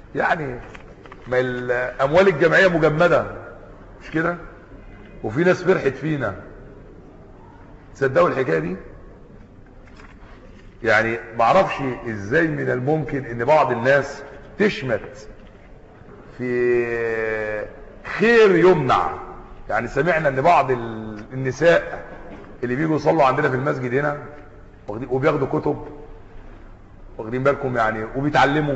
يعني ما الاموال الجمعيه مجمده مش كده وفي ناس فرحت فينا تصدقوا الحكايه دي يعني ما اعرفش ازاي من الممكن ان بعض الناس تشمت في خير يمنع يعني سمعنا ان بعض ال- النساء اللي بيجوا يصلوا عندنا في المسجد هنا واخدين- وبياخدوا كتب واخدين بالكم يعني وبيتعلموا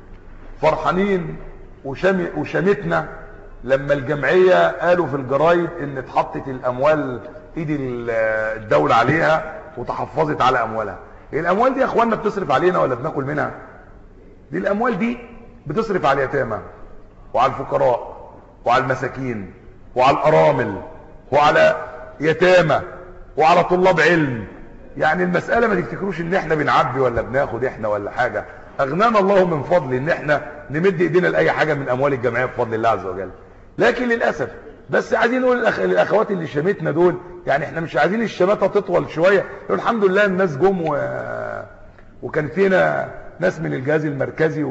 فرحانين وشم وشمتنا لما الجمعية قالوا في الجرايد ان اتحطت الاموال ايد ال- الدولة عليها وتحفظت على اموالها الاموال دي يا اخوانا بتصرف علينا ولا بناكل منها دي الاموال دي بتصرف على اليتامى وعلى الفقراء وعلى المساكين وعلى الارامل وعلى يتامى وعلى طلاب علم يعني المسألة ما تفتكروش ان احنا بنعبي ولا بناخد احنا ولا حاجة اغنانا الله من فضل ان احنا نمد ايدينا لاي حاجة من اموال الجمعية بفضل الله عز وجل لكن للأسف بس عايزين نقول للأخ... للاخوات اللي شمتنا دول يعني احنا مش عايزين الشماتة تطول شوية الحمد لله الناس جم و... وكان فينا ناس من الجهاز المركزي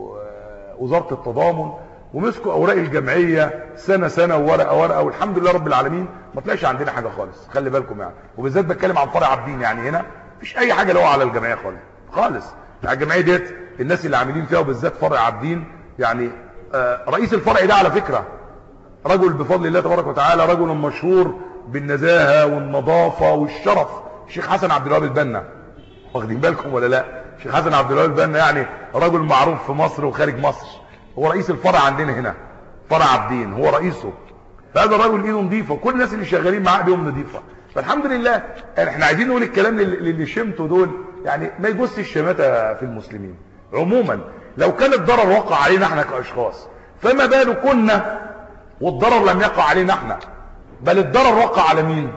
ووزارة التضامن ومسكوا اوراق الجمعية سنة سنة وورقة ورقة والحمد لله رب العالمين ما طلعش عندنا حاجة خالص خلي بالكم يعني وبالذات بتكلم عن فرع عابدين يعني هنا مفيش اي حاجة له على الجمعية خالص خالص يعني الجمعية ديت الناس اللي عاملين فيها وبالذات فرع عابدين يعني آه رئيس الفرع ده على فكرة رجل بفضل الله تبارك وتعالى رجل مشهور بالنزاهة والنظافة والشرف الشيخ حسن عبد الوهاب البنا واخدين بالكم ولا لا الشيخ حسن عبد الوهاب البنا يعني رجل معروف في مصر وخارج مصر هو رئيس الفرع عندنا هنا فرع عابدين هو رئيسه فهذا الرجل ايده نظيفه وكل الناس اللي شغالين معاه ايدهم نظيفه فالحمد لله يعني احنا عايزين نقول الكلام للي اللي شمته دول يعني ما يجوزش الشماته في المسلمين عموما لو كان الضرر وقع علينا احنا كاشخاص فما باله كنا والضرر لم يقع علينا احنا بل الضرر وقع على مين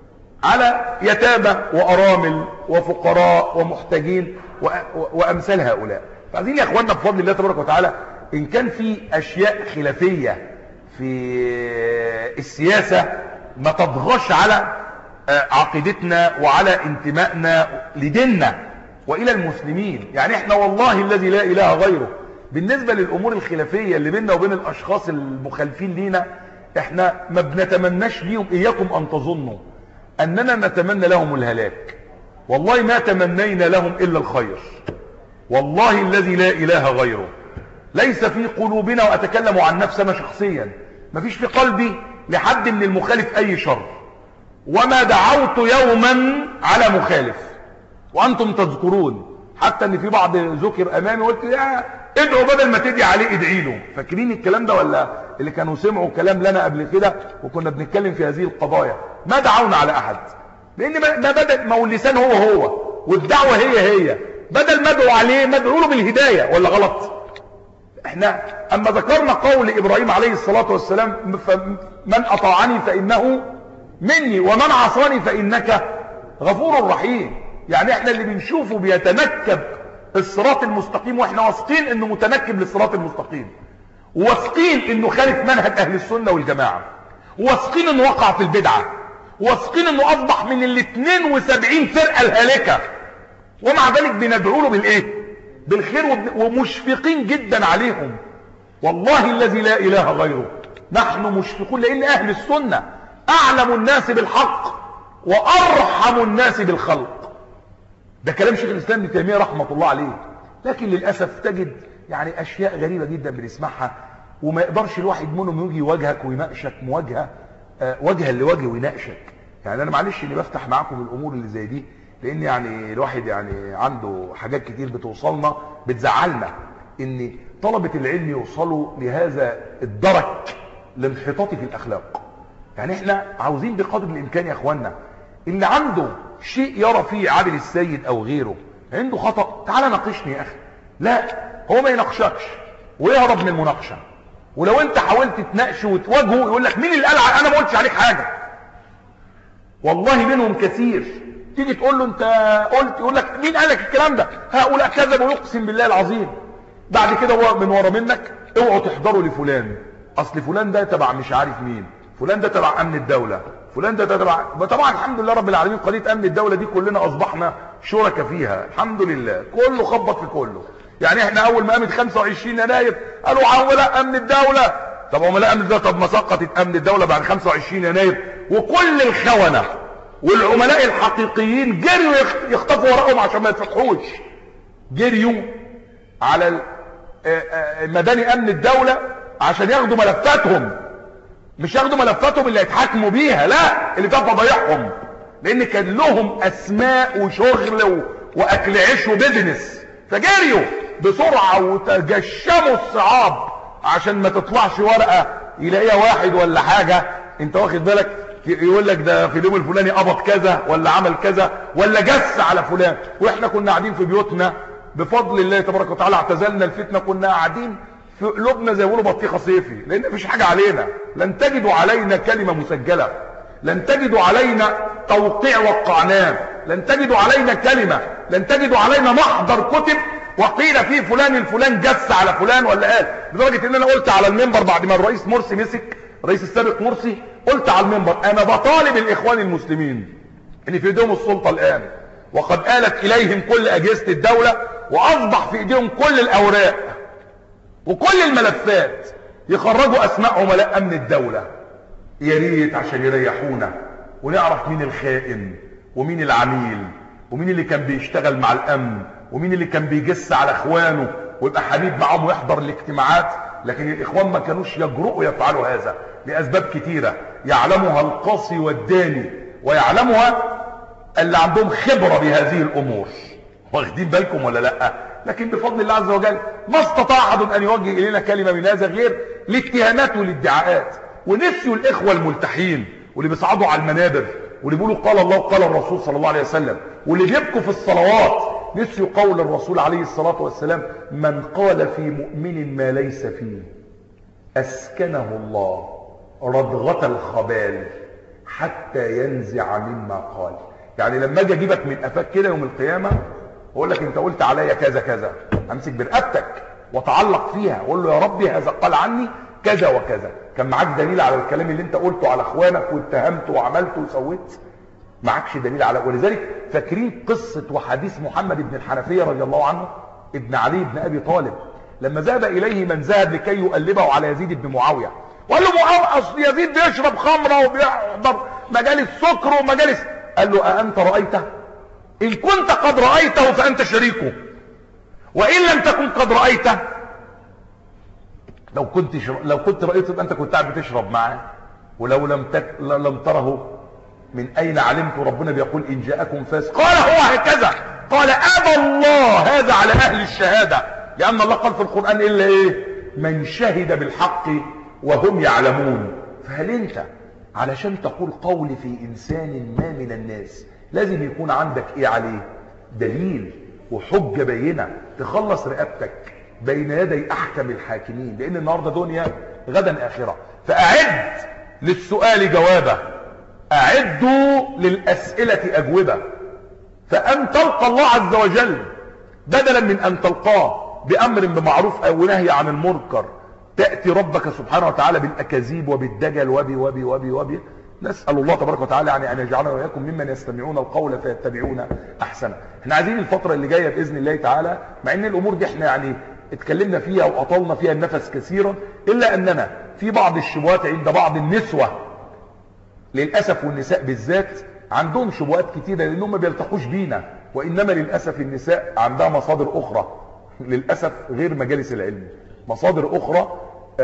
على يتامى وارامل وفقراء ومحتاجين و- و- وامثال هؤلاء فعايزين يا اخواننا بفضل الله تبارك وتعالى ان كان في اشياء خلافيه في السياسه ما تضغش على آه، عقيدتنا وعلى انتمائنا لديننا والى المسلمين يعني احنا والله الذي لا اله غيره بالنسبه للامور الخلافيه اللي بيننا وبين الاشخاص المخالفين لينا احنا ما بنتمناش ليهم اياكم ان تظنوا اننا نتمنى لهم الهلاك والله ما تمنينا لهم الا الخير والله الذي لا اله غيره ليس في قلوبنا واتكلم عن نفسي انا شخصيا ما فيش في قلبي لحد من المخالف اي شر وما دعوت يوما على مخالف وانتم تذكرون حتى ان في بعض ذكر امامي قلت يا ادعوا بدل ما تدعي عليه ادعي له فاكرين الكلام ده ولا اللي كانوا سمعوا كلام لنا قبل كده وكنا بنتكلم في هذه القضايا ما دعونا على احد لان ما ما بدا ما هو اللسان هو هو والدعوه هي هي بدل ما ادعو عليه ما ادعو له بالهدايه ولا غلط احنا اما ذكرنا قول ابراهيم عليه الصلاه والسلام من اطاعني فانه مني ومن عصاني فانك غفور رحيم يعني احنا اللي بنشوفه بيتنكب الصراط المستقيم واحنا واثقين انه متنكب للصراط المستقيم واثقين انه خالف منهج اهل السنه والجماعه واثقين انه وقع في البدعه واثقين انه اصبح من ال 72 فرقه الهالكه ومع ذلك بندعو له بالايه بالخير وب- ومشفقين جدا عليهم والله الذي لا اله غيره نحن مشفقون لان اهل السنه اعلم الناس بالحق وارحم الناس بالخلق ده كلام شيخ الاسلام ابن تيميه رحمه الله عليه لكن للاسف تجد يعني اشياء غريبه جدا بنسمعها وما يقدرش الواحد منهم يجي يواجهك ويناقشك مواجهه آه، وجها لوجه ويناقشك يعني انا معلش اني بفتح معاكم الامور اللي زي دي لان يعني الواحد يعني عنده حاجات كتير بتوصلنا بتزعلنا ان طلبه العلم يوصلوا لهذا الدرك الانحطاط في الاخلاق يعني احنا عاوزين بقدر الامكان يا اخوانا اللي عنده شيء يرى فيه عادل السيد او غيره عنده خطأ تعالى ناقشني يا اخي لا هو ما يناقشكش ويهرب من المناقشة ولو انت حاولت تناقشه وتواجهه يقول لك مين اللي قال ع- انا ما قلتش عليك حاجة والله منهم كثير تيجي تقول له انت قلت يقول لك مين قال لك الكلام ده هؤلاء كذبوا يقسم بالله العظيم بعد كده هو من ورا منك اوعوا تحضروا لفلان اصل فلان ده تبع مش عارف مين فلان ده تبع امن الدولة فلان ده تبع طبعا الحمد لله رب العالمين قضيه امن الدولة دي كلنا اصبحنا شركاء فيها الحمد لله كله خبط في كله يعني احنا اول ما قامت 25 يناير قالوا عولاء امن الدولة طب عملاء امن الدولة طب ما سقطت امن الدولة بعد 25 يناير وكل الخونة والعملاء الحقيقيين جريوا يخطفوا ورقهم عشان ما يتفتحوش جريوا على مداني امن الدولة عشان ياخدوا ملفاتهم مش ياخدوا ملفاتهم اللي يتحاكموا بيها لا اللي كان فضايحهم لان كان لهم اسماء وشغل و... واكل عيش وبزنس فجريوا بسرعة وتجشموا الصعاب عشان ما تطلعش ورقة يلاقيها واحد ولا حاجة انت واخد بالك يقول لك ده في اليوم الفلاني قبض كذا ولا عمل كذا ولا جس على فلان واحنا كنا قاعدين في بيوتنا بفضل الله تبارك وتعالى اعتزلنا الفتنة كنا قاعدين في قلوبنا زي ما بيقولوا بطيخه صيفي لان مفيش حاجه علينا لن تجدوا علينا كلمه مسجله لن تجدوا علينا توقيع وقعناه لن تجدوا علينا كلمه لن تجدوا علينا محضر كتب وقيل فيه فلان الفلان جس على فلان ولا قال لدرجه ان انا قلت على المنبر بعد ما الرئيس مرسي مسك الرئيس السابق مرسي قلت على المنبر انا بطالب الاخوان المسلمين اللي في ايديهم السلطه الان وقد آلت اليهم كل اجهزه الدوله واصبح في ايديهم كل الاوراق وكل الملفات يخرجوا اسماء عملاء امن الدولة يا ريت عشان يريحونا ونعرف مين الخائن ومين العميل ومين اللي كان بيشتغل مع الامن ومين اللي كان بيجس على اخوانه ويبقى حبيب معاهم ويحضر الاجتماعات لكن الاخوان ما كانوش يجرؤوا يفعلوا هذا لاسباب كتيرة يعلمها القاصي والداني ويعلمها اللي عندهم خبرة بهذه الامور واخدين بالكم ولا لا لكن بفضل الله عز وجل ما استطاع احد ان يوجه الينا كلمه من هذا غير الاتهامات والادعاءات ونسيوا الاخوه الملتحين واللي بيصعدوا على المنابر واللي بيقولوا قال الله وقال الرسول صلى الله عليه وسلم واللي بيبكوا في الصلوات نسيوا قول الرسول عليه الصلاه والسلام من قال في مؤمن ما ليس فيه اسكنه الله ردغه الخبال حتى ينزع مما قال يعني لما اجي اجيبك من قفاك كده يوم القيامه اقول لك انت قلت عليا كذا كذا امسك برقبتك واتعلق فيها اقول له يا ربي هذا قال عني كذا وكذا كان معاك دليل على الكلام اللي انت قلته على اخوانك واتهمت وعملت وسويت معكش دليل على ولذلك فاكرين قصة وحديث محمد بن الحنفية رضي الله عنه ابن علي بن ابي طالب لما ذهب اليه من ذهب لكي يقلبه على يزيد بن معاوية وقال له معاوية اصل يزيد بيشرب خمرة وبيحضر مجالس سكر ومجالس قال له أأنت رأيته إن كنت قد رأيته فأنت شريكه وإن لم تكن قد رأيته لو كنت شر... لو كنت رأيته أنت كنت قاعد بتشرب معاه ولو لم تك... لم تره من أين علمت ربنا بيقول إن جاءكم فاسق قال هو هكذا قال أبى الله هذا على أهل الشهادة لأن الله قال في القرآن إلا إيه من شهد بالحق وهم يعلمون فهل أنت علشان تقول قول في إنسان ما من الناس لازم يكون عندك ايه عليه دليل وحجة بينة تخلص رقبتك بين يدي احكم الحاكمين لان النهاردة دنيا غدا اخرة فاعد للسؤال جوابه اعدوا للاسئلة اجوبة فان تلقى الله عز وجل بدلا من ان تلقاه بامر بمعروف او نهي عن المنكر تأتي ربك سبحانه وتعالى بالاكاذيب وبالدجل وبي وبي وبي وبي نسأل الله تبارك وتعالى يعني أن يجعلنا وإياكم ممن يستمعون القول فيتبعون أحسنه احنا عايزين الفترة اللي جاية بإذن الله تعالى مع أن الأمور دي احنا يعني اتكلمنا فيها وأطلنا فيها النفس كثيرا إلا أننا في بعض الشبهات عند بعض النسوة للأسف والنساء بالذات عندهم شبهات كتيرة لأنهم ما بيلتقوش بينا وإنما للأسف النساء عندها مصادر أخرى للأسف غير مجالس العلم مصادر أخرى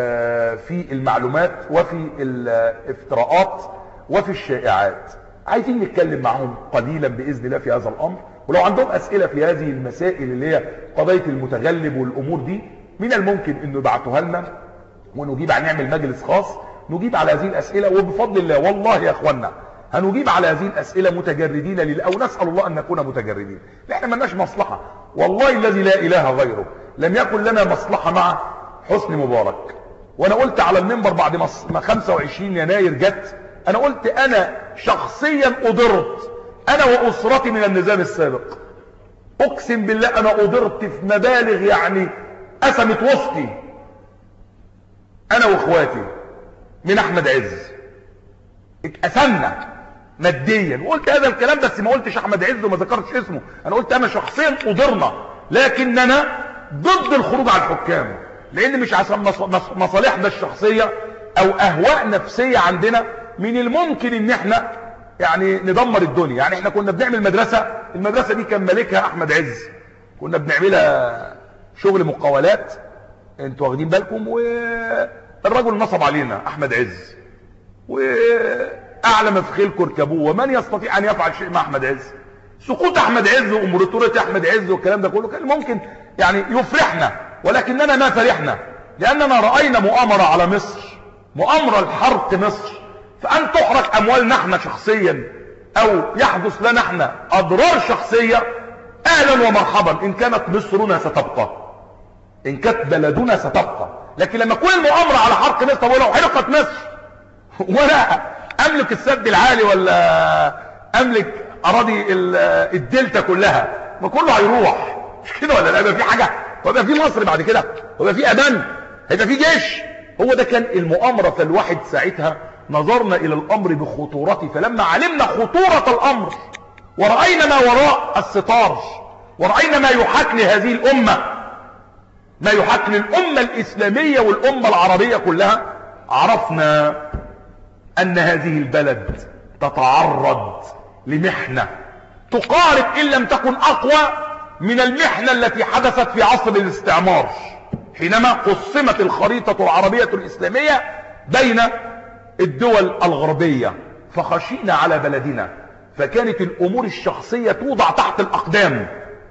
في المعلومات وفي الافتراءات وفي الشائعات عايزين نتكلم معهم قليلا بإذن الله في هذا الأمر ولو عندهم أسئلة في هذه المسائل اللي هي قضية المتغلب والأمور دي من الممكن أنه يبعتوها لنا ونجيب نعمل مجلس خاص نجيب على هذه الأسئلة وبفضل الله والله يا أخوانا هنجيب على هذه الأسئلة متجردين لله أو نسأل الله أن نكون متجردين احنا ملناش مصلحة والله الذي لا إله غيره لم يكن لنا مصلحة مع حسني مبارك وانا قلت على المنبر بعد ما 25 يناير جت انا قلت انا شخصيا اضرت انا واسرتي من النظام السابق اقسم بالله انا اضرت في مبالغ يعني قسمت وسطي انا واخواتي من احمد عز اتقسمنا ماديا وقلت هذا الكلام بس ما قلتش احمد عز وما ذكرتش اسمه انا قلت انا شخصيا اضرنا لكننا ضد الخروج على الحكام لان مش عشان مصالحنا الشخصية او اهواء نفسية عندنا من الممكن ان احنا يعني ندمر الدنيا يعني احنا كنا بنعمل مدرسة المدرسة دي كان مالكها احمد عز كنا بنعملها شغل مقاولات انتوا واخدين بالكم والرجل نصب علينا احمد عز واعلى مفخلكم اركبوه ومن يستطيع ان يفعل شيء مع احمد عز سقوط احمد عز وامبراطوريه احمد عز والكلام ده كله كان ممكن يعني يفرحنا ولكننا ما فرحنا لاننا راينا مؤامره على مصر مؤامره لحرق مصر فان تحرق اموالنا احنا شخصيا او يحدث لنا احنا اضرار شخصيه اهلا ومرحبا ان كانت مصرنا ستبقى ان كانت بلدنا ستبقى لكن لما تكون المؤامره على حرق مصر طب ولو حرقت مصر ولا املك السد العالي ولا املك اراضي الدلتا كلها ما كله هيروح مش كده ولا لا يبقى في حاجه ويبقى في مصر بعد كده ويبقى في امان هيبقى في جيش هو ده كان المؤامره فالواحد ساعتها نظرنا الى الامر بخطورته فلما علمنا خطوره الامر ورأينا ما وراء الستار ورأينا ما يحاك لهذه الأمة ما يحاك للأمة الإسلامية والأمة العربية كلها عرفنا أن هذه البلد تتعرض لمحنة تقارب إن لم تكن أقوى من المحنة التي حدثت في عصر الاستعمار حينما قسمت الخريطة العربية الإسلامية بين الدول الغربية فخشينا على بلدنا فكانت الامور الشخصية توضع تحت الاقدام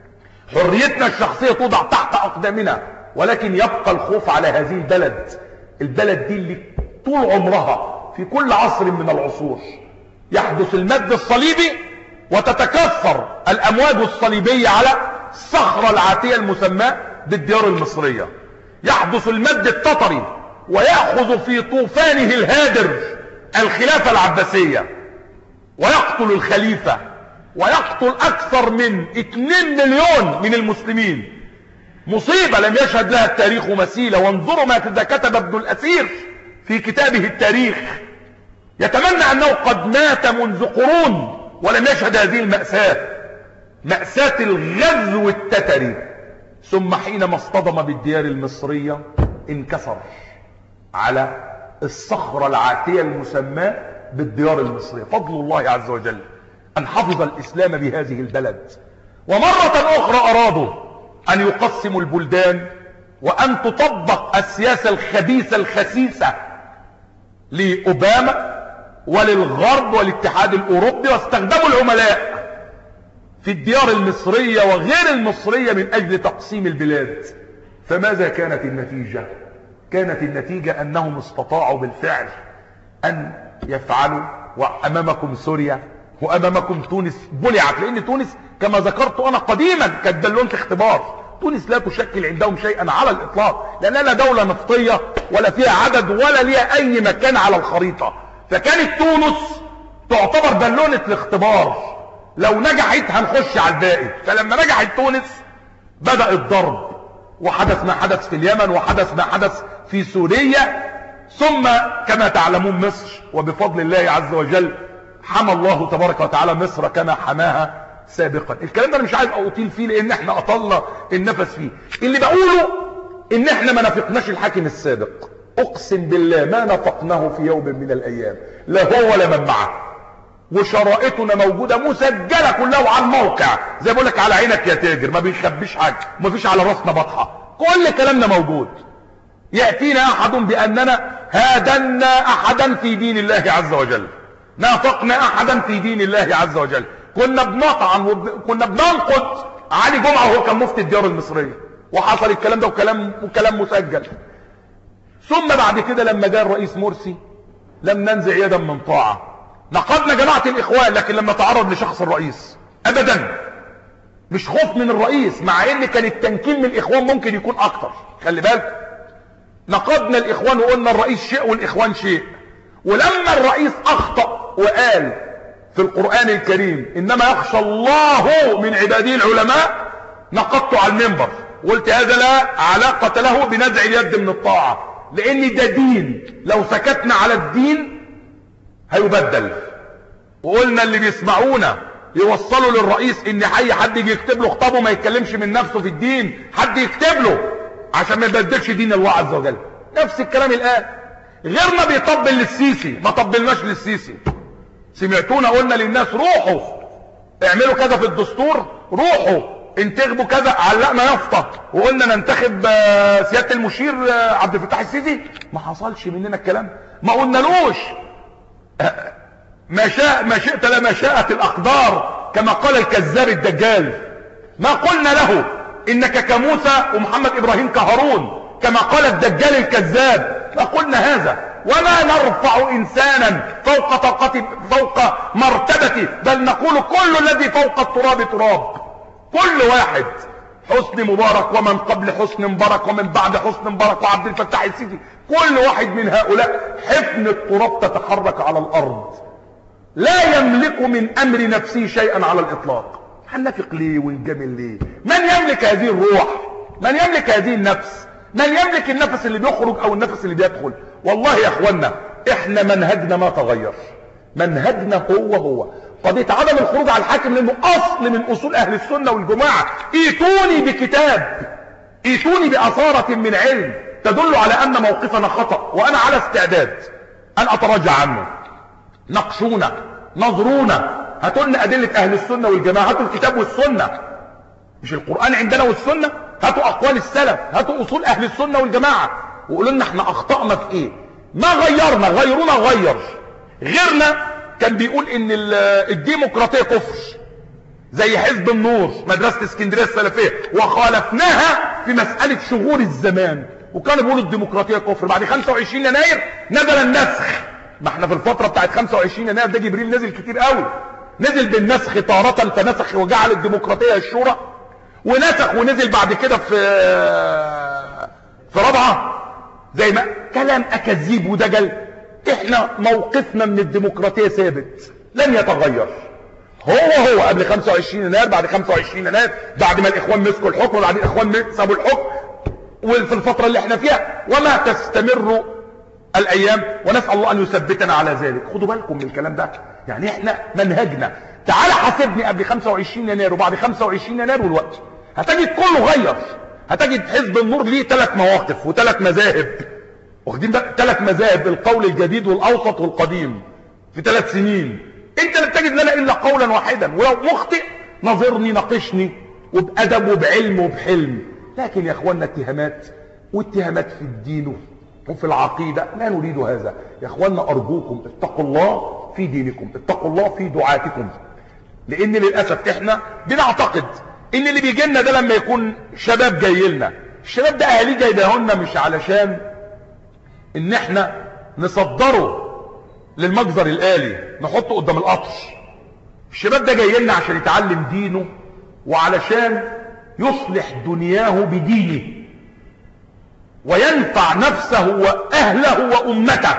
حريتنا الشخصية توضع تحت اقدامنا ولكن يبقى الخوف على هذه البلد البلد دي اللي طول عمرها في كل عصر من العصور يحدث المد الصليبي وتتكثر الامواج الصليبية على الصخرة العاتية المسماة بالديار المصرية يحدث المد التطري ويأخذ في طوفانه الهادر الخلافة العباسية ويقتل الخليفة ويقتل أكثر من 2 مليون من المسلمين مصيبة لم يشهد لها التاريخ مثيلة وانظروا ما كتب ابن الأثير في كتابه التاريخ يتمنى أنه قد مات منذ قرون ولم يشهد هذه المأساة مأساة الغزو التتري ثم حينما اصطدم بالديار المصرية انكسر على الصخرة العاتية المسماة بالديار المصرية فضل الله عز وجل أن حفظ الإسلام بهذه البلد ومرة أخرى أرادوا أن يقسموا البلدان وأن تطبق السياسة الخبيثة الخسيسة لأوباما وللغرب والاتحاد الأوروبي واستخدموا العملاء في الديار المصرية وغير المصرية من أجل تقسيم البلاد فماذا كانت النتيجة كانت النتيجة أنهم استطاعوا بالفعل أن يفعلوا وأمامكم سوريا وأمامكم تونس بلعت لأن تونس كما ذكرت أنا قديما كانت دلونة اختبار تونس لا تشكل عندهم شيئا على الإطلاق لأنها دولة نفطية ولا فيها عدد ولا ليها أي مكان على الخريطة فكانت تونس تعتبر بالونة الاختبار لو نجحت هنخش على الباقي فلما نجحت تونس بدأ الضرب وحدث ما حدث في اليمن وحدث ما حدث في سوريا ثم كما تعلمون مصر وبفضل الله عز وجل حمى الله تبارك وتعالى مصر كما حماها سابقا الكلام ده انا مش عايز اطيل فيه لان احنا اطلنا النفس فيه اللي بقوله ان احنا ما نفقناش الحاكم السابق اقسم بالله ما نفقناه في يوم من الايام لا هو ولا من معه وشرائطنا موجودة مسجلة كلها وعلى الموقع زي بقول لك على عينك يا تاجر ما بيخبيش حاجة وما فيش على راسنا بطحة كل كلامنا موجود يأتينا أحد بأننا هادنا أحدا في دين الله عز وجل نافقنا أحدا في دين الله عز وجل كنا بنطعن وكنا بننقد علي جمعة وهو كان مفتي الديار المصرية وحصل الكلام ده وكلام, وكلام مسجل ثم بعد كده لما جاء الرئيس مرسي لم ننزع يدا من طاعة نقدنا جماعة الإخوان لكن لما تعرض لشخص الرئيس أبدا مش خوف من الرئيس مع ان كان التنكيل من الإخوان ممكن يكون أكتر خلي بالك نقدنا الإخوان وقلنا الرئيس شيء والإخوان شيء ولما الرئيس أخطأ وقال في القرآن الكريم إنما يخشى الله من عباده العلماء نقدته على المنبر قلت هذا لا علاقة له بنزع اليد من الطاعة لأن ده دين لو سكتنا على الدين هيبدل وقلنا اللي بيسمعونا يوصلوا للرئيس ان اي حد يجي يكتب له خطابه ما يتكلمش من نفسه في الدين حد يكتب له عشان ما يبدلش دين الله عز وجل نفس الكلام الان غيرنا بيطبل للسيسي ما طبلناش للسيسي سمعتونا قلنا للناس روحوا اعملوا كذا في الدستور روحوا انتخبوا كذا علقنا يافطه وقلنا ننتخب سياده المشير عبد الفتاح السيسي ما حصلش مننا الكلام ما قلنالوش ما شاء ما شئت لما شاءت الاقدار كما قال الكذاب الدجال ما قلنا له انك كموسى ومحمد ابراهيم كهارون كما قال الدجال الكذاب ما قلنا هذا وما نرفع انسانا فوق طاقته فوق مرتبته بل نقول كل الذي فوق التراب تراب كل واحد حسن مبارك ومن قبل حسن مبارك ومن بعد حسن مبارك وعبد الفتاح السيسي كل واحد من هؤلاء حفن التراب تتحرك على الارض لا يملك من امر نفسه شيئا على الاطلاق هنفق ليه ونجامل ليه من يملك هذه الروح من يملك هذه النفس من يملك النفس اللي بيخرج او النفس اللي بيدخل والله يا اخوانا احنا منهجنا ما تغير منهجنا هو هو قضية عدم الخروج على الحاكم لانه اصل من اصول اهل السنة والجماعة ايتوني بكتاب ايتوني باثارة من علم تدل على ان موقفنا خطأ وانا على استعداد ان اتراجع عنه نقشونا نظرونا هاتوا لنا ادلة اهل السنة والجماعة هاتوا الكتاب والسنة مش القرآن عندنا والسنة هاتوا اقوال السلف هاتوا اصول اهل السنة والجماعة وقولوا لنا احنا اخطأنا في ايه ما غيرنا غيرونا غير غيرنا كان بيقول ان الديمقراطية كفر زي حزب النور مدرسة اسكندرية السلفية وخالفناها في مسألة شغور الزمان وكانوا بيقولوا الديمقراطية كفر بعد 25 يناير نزل النسخ ما احنا في الفترة بتاعت 25 يناير ده جبريل نزل كتير قوي نزل بالنسخ تارة فنسخ وجعل الديمقراطية الشورى ونسخ ونزل بعد كده في في رابعة زي ما كلام اكاذيب ودجل احنا موقفنا من الديمقراطية ثابت لن يتغير هو هو قبل 25 يناير بعد 25 يناير بعد ما الاخوان مسكوا الحكم وبعد الاخوان سابوا الحكم وفي الفترة اللي احنا فيها وما تستمر الايام ونسأل الله ان يثبتنا على ذلك خدوا بالكم من الكلام ده يعني احنا منهجنا تعال حاسبني قبل 25 يناير وبعد 25 يناير والوقت هتجد كله غير هتجد حزب النور ليه ثلاث مواقف وثلاث مذاهب واخدين بقى ثلاث مذاهب القول الجديد والاوسط والقديم في ثلاث سنين انت لا تجد لنا الا قولا واحدا ولو مخطئ نظرني ناقشني وبادب وبعلم وبحلم لكن يا اخوانا اتهامات واتهامات في الدين وفي العقيدة لا نريد هذا يا اخوانا ارجوكم اتقوا الله في دينكم اتقوا الله في دعاتكم لان للأسف احنا بنعتقد ان اللي بيجي لنا ده لما يكون شباب جاي لنا الشباب ده اهاليه جايبه لنا مش علشان ان احنا نصدره للمجزر الالي نحطه قدام القطر الشباب ده جاي لنا عشان يتعلم دينه وعلشان يصلح دنياه بدينه وينفع نفسه واهله وامته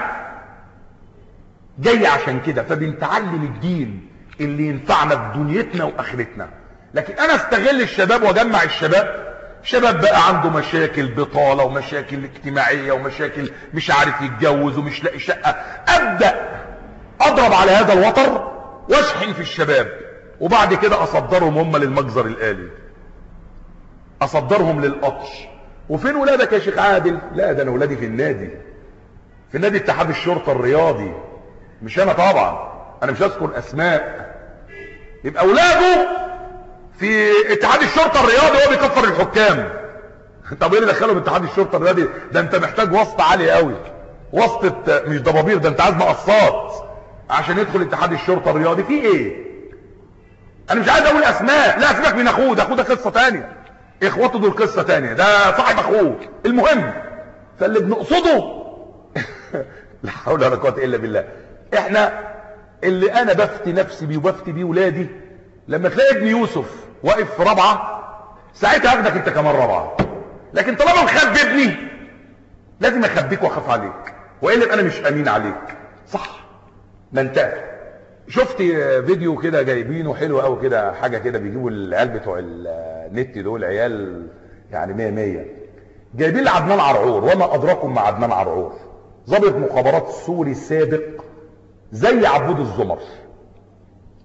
جاي عشان كده فبنتعلم الدين اللي ينفعنا في دنيتنا واخرتنا لكن انا استغل الشباب واجمع الشباب شباب بقى عنده مشاكل بطالة ومشاكل اجتماعية ومشاكل مش عارف يتجوز ومش لاقي شقة ابدأ اضرب على هذا الوتر واشحن في الشباب وبعد كده اصدرهم هم للمجزر الالي اصدرهم للقطر وفين ولادك يا شيخ عادل لا ده انا ولادي في النادي في نادي اتحاد الشرطة الرياضي مش انا طبعا انا مش هذكر اسماء يبقى اولاده في اتحاد الشرطة الرياضي هو بيكفر الحكام طب ايه اللي دخله باتحاد الشرطة الرياضي ده انت محتاج واسطة عالية قوي واسطة مش ضبابير ده انت عايز مقصات عشان يدخل اتحاد الشرطة الرياضي في ايه انا مش عايز اقول اسماء لا سيبك من اخوه ده اخوه ده قصة تانية اخواته دول قصة تانية ده صاحب اخوه المهم فاللي بنقصده لا حول ولا قوة الا بالله احنا اللي انا بفتي نفسي بيه وبفتي بيه ولادي لما تلاقي ابن يوسف واقف في رابعة ساعتها اخدك انت كمان رابعة لكن طالما مخبي ابني لازم اخبيك واخاف عليك والا انا مش امين عليك صح ما انت شفت فيديو كده جايبينه حلو قوي كده حاجه كده بيجيبوا العيال بتوع النت دول عيال يعني 100 100 جايبين لعدنان عرعور وما ادراكم مع عدنان عرعور ضابط مخابرات سوري سابق زي عبود الزمر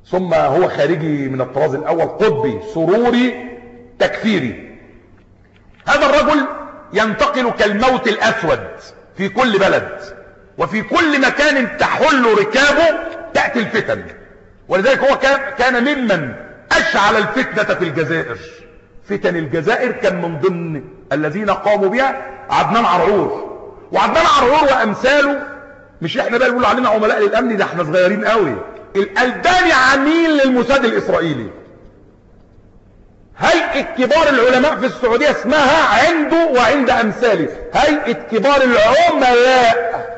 ثم هو خارجي من الطراز الاول قطبي سروري تكفيري هذا الرجل ينتقل كالموت الاسود في كل بلد وفي كل مكان تحل ركابه تأتي الفتن ولذلك هو كان ممن اشعل الفتنة في الجزائر فتن الجزائر كان من ضمن الذين قاموا بها عدنان عرعور وعدنان عرعور وامثاله مش احنا بقى بيقولوا علينا عملاء للامن ده احنا صغيرين قوي الالباني عميل للموساد الاسرائيلي هيئة كبار العلماء في السعودية اسمها عنده وعند امثاله هيئة كبار العملاء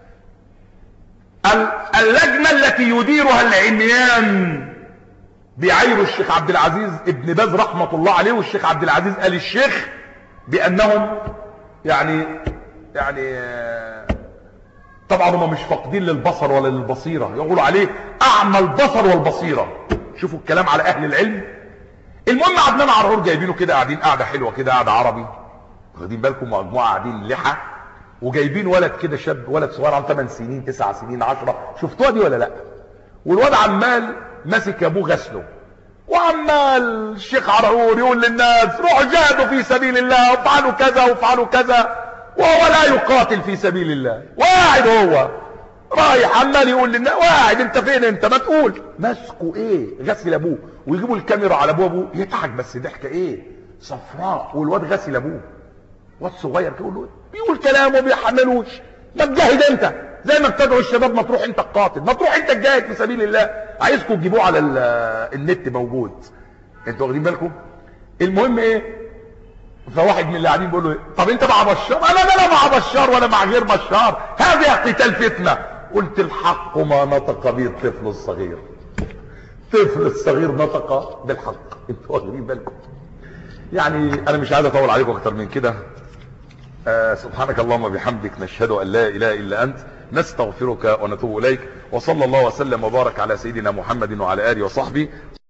اللجنة التي يديرها العميان بيعيروا الشيخ عبد العزيز ابن باز رحمة الله عليه والشيخ عبد العزيز قال الشيخ بانهم يعني يعني طبعا هم مش فاقدين للبصر ولا للبصيرة يقولوا عليه اعمى البصر والبصيرة شوفوا الكلام على اهل العلم المهم عدنان عرعور جايبينه كده قاعدين قاعدة حلوة كده قاعدة عربي واخدين بالكم مجموعة قاعدين لحى وجايبين ولد كده شاب ولد صغير عنده 8 سنين 9 سنين 10 شفتوها دي ولا لا والواد عمال ماسك ابوه غسله وعمال الشيخ عرعور يقول للناس روحوا جاهدوا في سبيل الله وافعلوا كذا وافعلوا كذا وهو لا يقاتل في سبيل الله واعد هو رايح عمال يقول للناس واعد انت فين انت ما تقول ماسكه ايه غسل ابوه ويجيبوا الكاميرا على ابوه ابوه يضحك بس ضحكه ايه صفراء والواد غسل ابوه واد صغير كده يقول بيقول كلام وما بيحملوش ما تجاهد انت زي ما بتدعو الشباب ما تروح انت القاتل ما تروح انت الجاهد في سبيل الله عايزكم تجيبوه على النت موجود انتوا واخدين بالكم المهم ايه فواحد من اللي قاعدين بيقول له طب انت مع بشار انا لا مع بشار ولا مع غير بشار هذه قتال فتنه قلت الحق ما نطق به الطفل الصغير الطفل الصغير نطق بالحق انتوا واخدين بالكم يعني انا مش عايز اطول عليكم اكتر من كده آه سبحانك اللهم وبحمدك نشهد ان لا اله الا انت نستغفرك ونتوب اليك وصلى الله وسلم وبارك على سيدنا محمد وعلى اله وصحبه